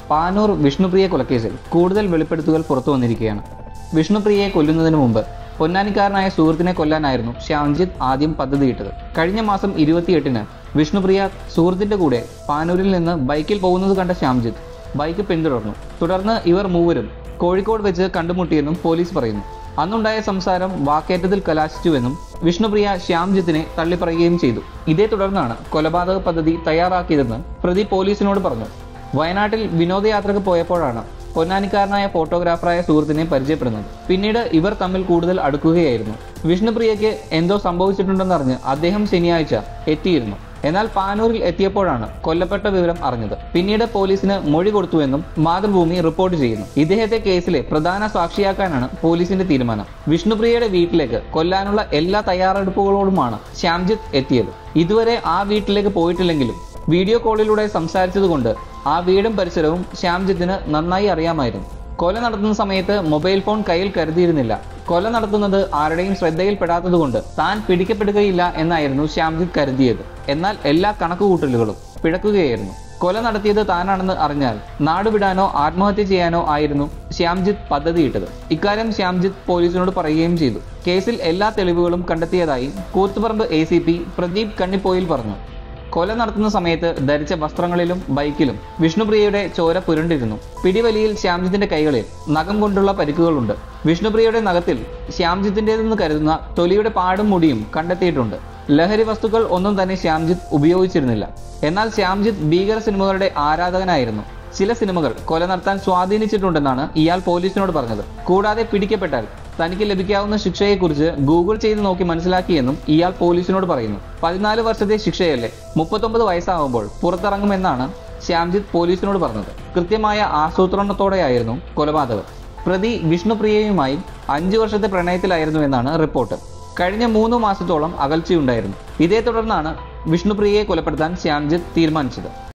പാനൂർ വിഷ്ണുപ്രിയ കൊലക്കേസിൽ കൂടുതൽ വെളിപ്പെടുത്തുകൾ പുറത്തു വന്നിരിക്കുകയാണ് വിഷ്ണുപ്രിയയെ കൊല്ലുന്നതിന് മുമ്പ് പൊന്നാനിക്കാരനായ സുഹൃത്തിനെ കൊല്ലാനായിരുന്നു ശ്യാംജിത്ത് ആദ്യം പദ്ധതിയിട്ടത് കഴിഞ്ഞ മാസം ഇരുപത്തിയെട്ടിന് വിഷ്ണുപ്രിയ സുഹൃത്തിന്റെ കൂടെ പാനൂരിൽ നിന്ന് ബൈക്കിൽ പോകുന്നത് കണ്ട ശ്യാംജിത്ത് ബൈക്ക് പിന്തുടർന്നു തുടർന്ന് ഇവർ മൂവരും കോഴിക്കോട് വെച്ച് കണ്ടുമുട്ടിയെന്നും പോലീസ് പറയുന്നു അന്നുണ്ടായ സംസാരം വാക്കേറ്റത്തിൽ കലാശിച്ചുവെന്നും വിഷ്ണുപ്രിയ ശ്യാംജിത്തിനെ തള്ളിപ്പറയുകയും ചെയ്തു ഇതേ തുടർന്നാണ് കൊലപാതക പദ്ധതി തയ്യാറാക്കിയതെന്ന് പ്രതി പോലീസിനോട് പറഞ്ഞു വയനാട്ടിൽ വിനോദയാത്രക്ക് പോയപ്പോഴാണ് പൊന്നാനിക്കാരനായ ഫോട്ടോഗ്രാഫറായ സുഹൃത്തിനെ പരിചയപ്പെടുന്നത് പിന്നീട് ഇവർ തമ്മിൽ കൂടുതൽ അടുക്കുകയായിരുന്നു വിഷ്ണുപ്രിയയ്ക്ക് എന്തോ സംഭവിച്ചിട്ടുണ്ടെന്നറിഞ്ഞ് അദ്ദേഹം ശനിയാഴ്ച എത്തിയിരുന്നു എന്നാൽ പാനൂരിൽ എത്തിയപ്പോഴാണ് കൊല്ലപ്പെട്ട വിവരം അറിഞ്ഞത് പിന്നീട് പോലീസിന് മൊഴി കൊടുത്തുവെന്നും മാതൃഭൂമി റിപ്പോർട്ട് ചെയ്യുന്നു ഇദ്ദേഹത്തെ കേസിലെ പ്രധാന സാക്ഷിയാക്കാനാണ് പോലീസിന്റെ തീരുമാനം വിഷ്ണുപ്രിയയുടെ വീട്ടിലേക്ക് കൊല്ലാനുള്ള എല്ലാ തയ്യാറെടുപ്പുകളോടുമാണ് ശ്യാംജിത്ത് എത്തിയത് ഇതുവരെ ആ വീട്ടിലേക്ക് പോയിട്ടില്ലെങ്കിലും വീഡിയോ കോളിലൂടെ സംസാരിച്ചതുകൊണ്ട് ആ വീടും പരിസരവും ശ്യാംജിത്തിന് നന്നായി അറിയാമായിരുന്നു കൊല നടത്തുന്ന സമയത്ത് മൊബൈൽ ഫോൺ കയ്യിൽ കരുതിയിരുന്നില്ല കൊല നടത്തുന്നത് ആരുടെയും ശ്രദ്ധയിൽപ്പെടാത്തതുകൊണ്ട് താൻ പിടിക്കപ്പെടുകയില്ല എന്നായിരുന്നു ശ്യാംജിത്ത് കരുതിയത് എന്നാൽ എല്ലാ കണക്കുകൂട്ടലുകളും പിഴക്കുകയായിരുന്നു കൊല നടത്തിയത് താനാണെന്ന് അറിഞ്ഞാൽ നാടുവിടാനോ ആത്മഹത്യ ചെയ്യാനോ ആയിരുന്നു ശ്യാംജിത്ത് പദ്ധതിയിട്ടത് ഇക്കാര്യം ശ്യാംജിത്ത് പോലീസിനോട് പറയുകയും ചെയ്തു കേസിൽ എല്ലാ തെളിവുകളും കണ്ടെത്തിയതായി Koothuparamba A C P Pradeep Kannippoyil പറഞ്ഞു കൊല നടത്തുന്ന സമയത്ത് ധരിച്ച വസ്ത്രങ്ങളിലും ബൈക്കിലും വിഷ്ണുപ്രിയയുടെ ചോര പുരണ്ടിരുന്നു പിടിവലിയിൽ ശ്യാംജിത്തിന്റെ കൈകളിൽ നഖം കൊണ്ടുള്ള പരിക്കുകളുണ്ട് വിഷ്ണുപ്രിയയുടെ നഖത്തിൽ ശ്യാംജിത്തിൻ്റെതെന്ന് കരുതുന്ന തൊലിയുടെ പാടും മുടിയും കണ്ടെത്തിയിട്ടുണ്ട് ലഹരി വസ്തുക്കൾ ഒന്നും തന്നെ ശ്യാംജിത്ത് ഉപയോഗിച്ചിരുന്നില്ല എന്നാൽ ശ്യാംജിത്ത് ഭീകര സിനിമകളുടെ ആരാധകനായിരുന്നു ചില സിനിമകൾ കൊല നടത്താൻ സ്വാധീനിച്ചിട്ടുണ്ടെന്നാണ് ഇയാൾ പോലീസിനോട് പറഞ്ഞത് കൂടാതെ പിടിക്കപ്പെട്ടാൽ തനിക്ക് ലഭിക്കാവുന്ന ശിക്ഷയെക്കുറിച്ച് ഗൂഗിൾ ചെയ്ത് നോക്കി മനസ്സിലാക്കിയെന്നും ഇയാൾ പോലീസിനോട് പറയുന്നു പതിനാല് വർഷത്തെ ശിക്ഷയല്ലേ മുപ്പത്തൊമ്പത് വയസ്സാകുമ്പോൾ പുറത്തിറങ്ങുമെന്നാണ് ശ്യാംജിത്ത് പോലീസിനോട് പറഞ്ഞത് കൃത്യമായ ആസൂത്രണത്തോടെയായിരുന്നു കൊലപാതകം പ്രതി വിഷ്ണുപ്രിയയുമായി അഞ്ചു വർഷത്തെ പ്രണയത്തിലായിരുന്നു എന്നാണ് റിപ്പോർട്ട് കഴിഞ്ഞ മൂന്ന് മാസത്തോളം അകൽച്ചയുണ്ടായിരുന്നു ഇതേ തുടർന്നാണ് വിഷ്ണുപ്രിയയെ കൊലപ്പെടുത്താൻ ശ്യാംജിത്ത് തീരുമാനിച്ചത്